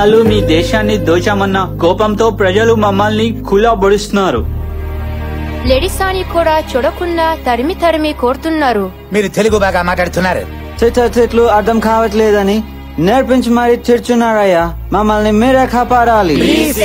ఇన్నాళ్ళు మీ దేశాన్ని దోచామన్న కోపంతో ప్రజలు మమ్మల్ని కులాబొడుస్తున్నారు లేడీస్ అని కూడా చూడకుండా తరిమి తరిమి కోరుతున్నారు మీరు తెలుగు బాగా మాట్లాడుతున్నారు చెత్త చెట్లు అర్థం కావట్లేదని నేర్పించి మరి తిడుచున్నారయ్యా మమ్మల్ని మీరే కాపాడాలి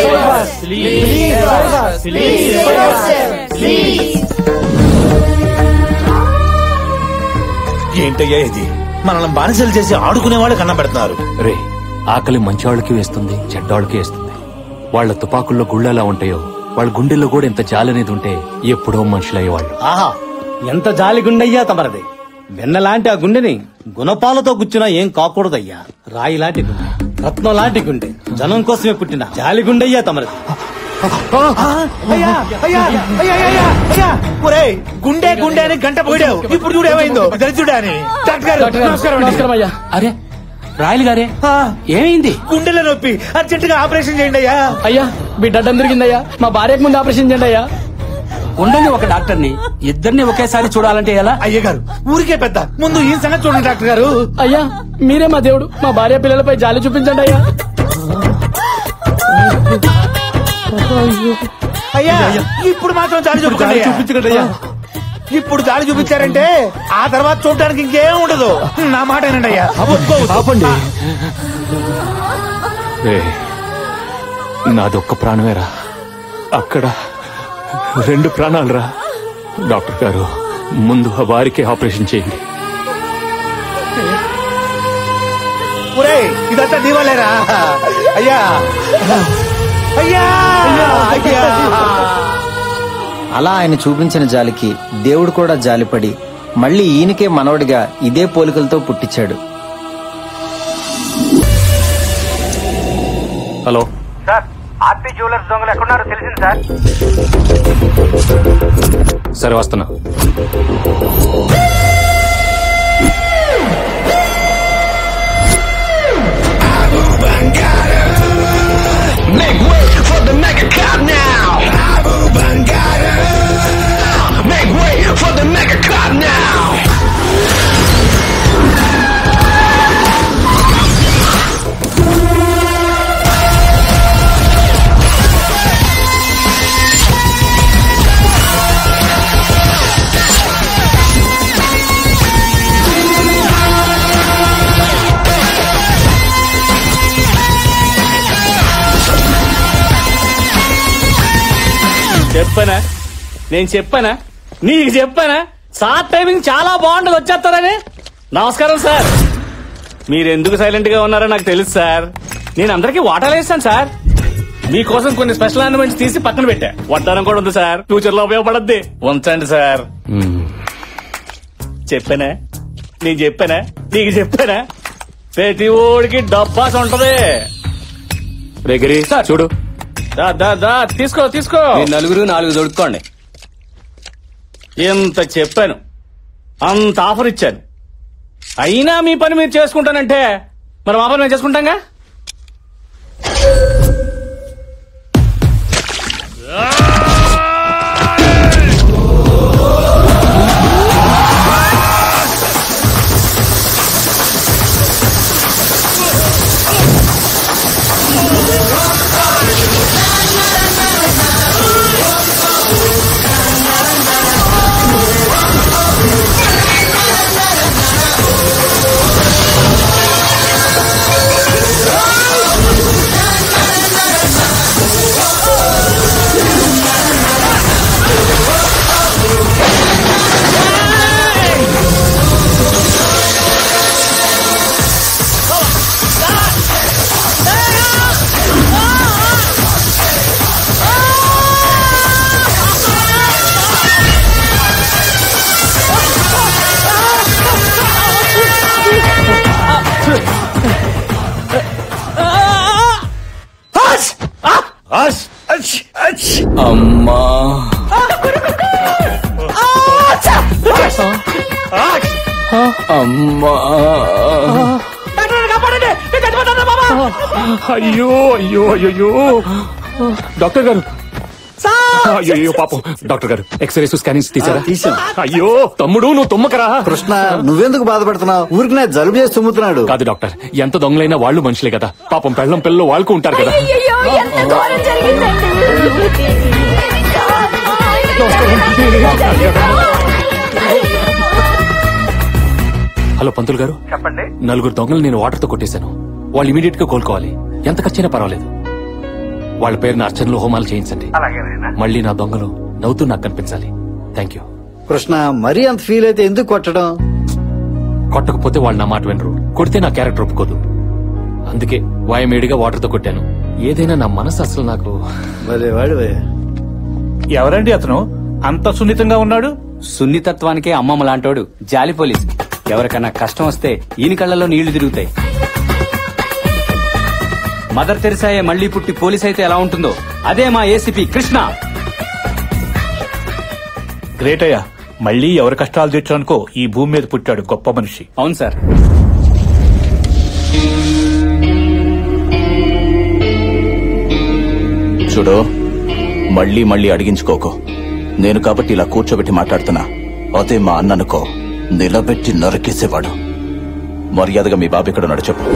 ఏంటయ్యా ఇది మనల్ని బానిసలు చేసి ఆడుకునే వాళ్ళు కన్నబెడుతున్నారు రే ఆకలి మంచివాళ్ళకి వేస్తుంది చెడ్డవాళ్ళకి వేస్తుంది వాళ్ళ తుపాకుల్లో గుళ్ళెలా ఉంటాయో వాళ్ళ గుండెల్లో కూడా ఇంత జాలనేది ఉంటే ఎప్పుడో మనుషులయ్యేవాళ్ళు ఆహా ఎంత జాలి గుండయ్యా తమరది వెన్నలాంటి ఆ గుండెని గుణపాలతో గుచ్చినా ఏం కాకూడదయ్యా రాయి లాంటి గుండె రత్నం లాంటి గుండె జనం కోసమే పుట్టిన జాలి గుండయ్యా తమరది ఒరేయ్ గుండె గుండె అని గంట పోయావు ఇప్పుడు చూడు ఏమైందో దరిద్రుడా అని డాక్టర్ గారు నమస్కారం అండి అరే రాయలు గారే ఏమైంది గుండెల నొప్పి అర్జెంట్ గా ఆపరేషన్ చేయండి అయ్యా అయ్యా బిడ్డ అడ్డం దొరికిందయ్యా మా భార్యకు ముందు ఆపరేషన్ చేయండి అయ్యా ఉండండి ఒక డాక్టర్ని ఇద్దరిని ఒకేసారి చూడాలంటే ఎలా అయ్య గారు ఊరికే పెద్ద ముందు ఈ సంగతి చూడండి డాక్టర్ గారు అయ్యా మీరే మా దేవుడు మా భార్య పిల్లలపై జాలి చూపించండి అయ్యా అయ్యా ఇప్పుడు మాత్రం దాడి చూపించండి అయ్యా. చూపించకండి అయ్యా ఇప్పుడు దాడి చూపించారంటే ఆ తర్వాత చూడడానికి ఇంకేం ఉండదు నా మాట ఏనండి అయ్యా ఆపండి నాదొక్క ప్రాణమేరా అక్కడ రెండు ప్రాణాలురా డాక్టర్ గారు ముందు ఆ వారికి ఆపరేషన్ చేయండి ఒరేయ్ ఇదంతా నీ వల్లేరా అయ్యా అయ్యా అయ్యా అలా ఆయన చూపించిన జాలికి దేవుడు కూడా జాలిపడి మళ్ళీ ఈయనకే మనవడిగా ఇదే పోలికలతో పుట్టించాడు హలో సార్ ఆర్పి జ్యువెలర్స్ దొంగలు ఎక్కడున్నారో తెలిసింది సార్ సరే వస్తున్నా Make way for the mega cop now. Abu Bangada. Make way for the mega cop now. చెప్పనా నేను చెప్పానా నీకు చెప్పానా సార్ టైమింగ్ చాలా బాగుంటది వచ్చేస్తారని నమస్కారం సార్ మీరు ఎందుకు సైలెంట్ గా ఉన్నారో నాకు తెలుసు సార్ నేను అందరికీ వాటాలు వేస్తాను సార్ మీకోసం కొన్ని స్పెషల్ ఆర్నమెంట్స్ తీసి పక్కన పెట్టా వడ్డానం కూడా ఉంది సార్ ఫ్యూచర్ లో ఉపయోగపడద్ది ఉంచండి సార్ చెప్పానా నేను చెప్పానా నీకు చెప్పానా ప్రతి ఓడికి డబ్బాస్ ఉంటది రేగిరి చూడు దా దా దా తీసుకో తీసుకో నలుగురు నాలుగు దొడుక్కోండి ఎంత చెప్పాను అంత ఆఫర్ ఇచ్చాను అయినా మీ పని మీరు చేసుకుంటానంటే మరి మా పని మేము చేసుకుంటాంగా అమ్మా అమ్మా అయ్యో అయ్యో అయ్యో డాక్టర్ గారు అయ్యో పాపం డాక్టర్ గారు ఎక్స్రేస్ స్కానింగ్స్ తీసారా ఆ, తీశాం. అయ్యో తమ్ముడు నువ్వు తుమ్మకరా కృష్ణ నువ్వెందుకు బాధపడుతున్నావు ఊరికి జలుబు చేసి తుమ్ముతున్నాడు కాదు డాక్టర్ ఎంత దొంగలైనా వాళ్ళు మనుషులే కదా పాపం పెళ్ళం పిల్లలు వాళ్ళకు ఉంటారు కదా అయ్యయ్యో, ఎంత ఘోరం జరిగిందండి. హలో పంతులు గారు చెప్పండి నలుగురు దొంగలు నేను వాటర్ తో కొట్టేశాను వాళ్ళు ఇమీడియట్ గా కోలుకోవాలి ఎంత ఖర్చైనా పర్వాలేదు వాళ్ళ పేరున అర్చనలు హోమాలు చేయించండి అలాగేనైనా మళ్ళీ నా దొంగలు నవ్వుతూ నాకు కనిపించాలి థ్యాంక్ యూ కృష్ణ మరీ అంత ఫీల్ అయితే ఎందుకు కొట్టడం కొట్టకపోతే వాళ్ళు నా మాట వినరు కొడితే నా క్యారెక్టర్ ఒప్పుకోదు అందుకే వాయమేడిగా వాటర్ తో కొట్టాను ఏదైనా నా మనసు అసలు నాకు భలే వాడివే ఎవరండి అతను అంత సున్నితంగా ఉన్నాడు సున్నితత్వానికే అమ్మమ్మ లాంటోడు జాలి పోలీస్ ఎవరికన్నా కష్టం వస్తే ఈయన కళ్ళలో నీళ్లు తిరుగుతాయి మదర్ తెరిసాయే మళ్ళీ పుట్టి పోలీస్ అయితే ఎలా ఉంటుందో అదే మా ఏసీపీ కృష్ణ గ్రేట్ అయ్యా మళ్ళీ ఎవరి కష్టాలు తెచ్చానుకో ఈ భూమి మీద పుట్టాడు గొప్ప మనిషి అవును సార్ చూడు మళ్ళీ మళ్ళీ అడిగించుకోకు నేను కాబట్టి ఇలా కూర్చోబెట్టి మాట్లాడుతున్నా అదే మా అన్ననుకో నిలబెట్టి నరికేసేవాడు మర్యాదగా మీ బాబు ఇక్కడ ఉన్నాడు చెప్పు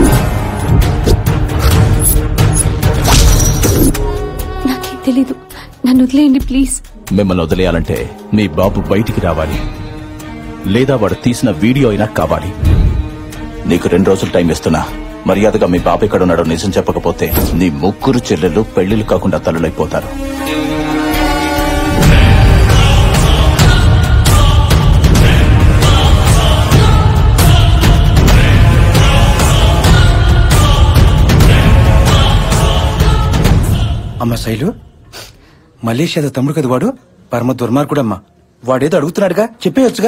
నాకేం తెలీదు నన్ను వదిలేయండి ప్లీజ్ మిమ్మల్ని వదిలేయాలంటే మీ బాబు బయటికి రావాలి లేదా వాడు తీసిన వీడియో అయినా కావాలి నీకు రెండు రోజులు టైం ఇస్తున్నా మర్యాదగా మీ బాబు ఇక్కడ ఉన్నాడో నిజం చెప్పకపోతే నీ ముగ్గురు చెల్లెలు పెళ్లిళ్ళు కాకుండా తల్లులైపోతారు అమ్మ శైలు మలేషియా తమ్ముడు కదా వాడు పరమ దుర్మార్గుడమ్మా వాడేదో అడుగుతున్నాడుగా చెప్పేయొచ్చుగా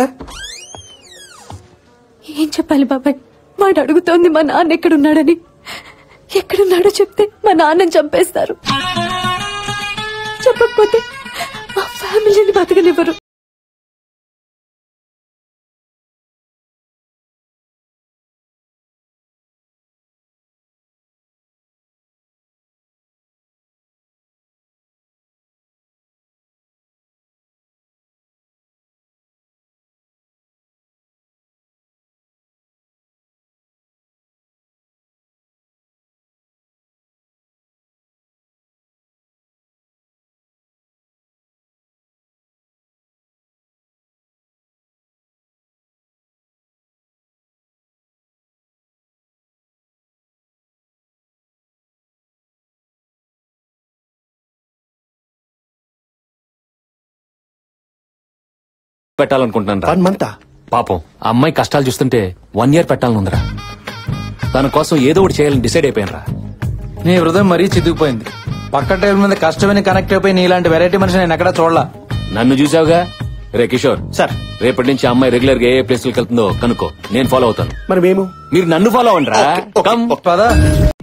ఏం చెప్పాలి బాబాయ్ వాడు అడుగుతోంది మా నాన్న ఎక్కడున్నాడని ఎక్కడున్నాడో చెప్తే మా నాన్నని చంపేస్తారు చెప్పకపోతే మా ఫ్యామిలీని బతకనివ్వరు పెట్టాలనుకుంటున్నాను రా. వన్ మంత్ పాపం ఆ అమ్మాయి కష్టాలు చూస్తుంటే వన్ ఇయర్ పెట్టాలని ఉందిరా దాని కోసం ఏదో ఒకటి చేయాలని డిసైడ్ అయిపోయాను రా నీ హృదయం మరీ చితికిపోయింది పక్క టైం మీద కష్టమైన కనెక్ట్ అయిపోయి నీలాంటి వెరైటీ మనిషి నేను ఎక్కడా చూడలా నన్ను చూసావుగా రే కిషోర్ సార్ రేపటి నుంచి ఆ అమ్మాయి రెగ్యులర్ గా ఏ ప్లేస్ వెళ్తుందో కనుక్కో నేను ఫాలో అవుతాను మరి మేము మీరు నన్ను ఫాలో అవ్వండి రా కమ్ పదా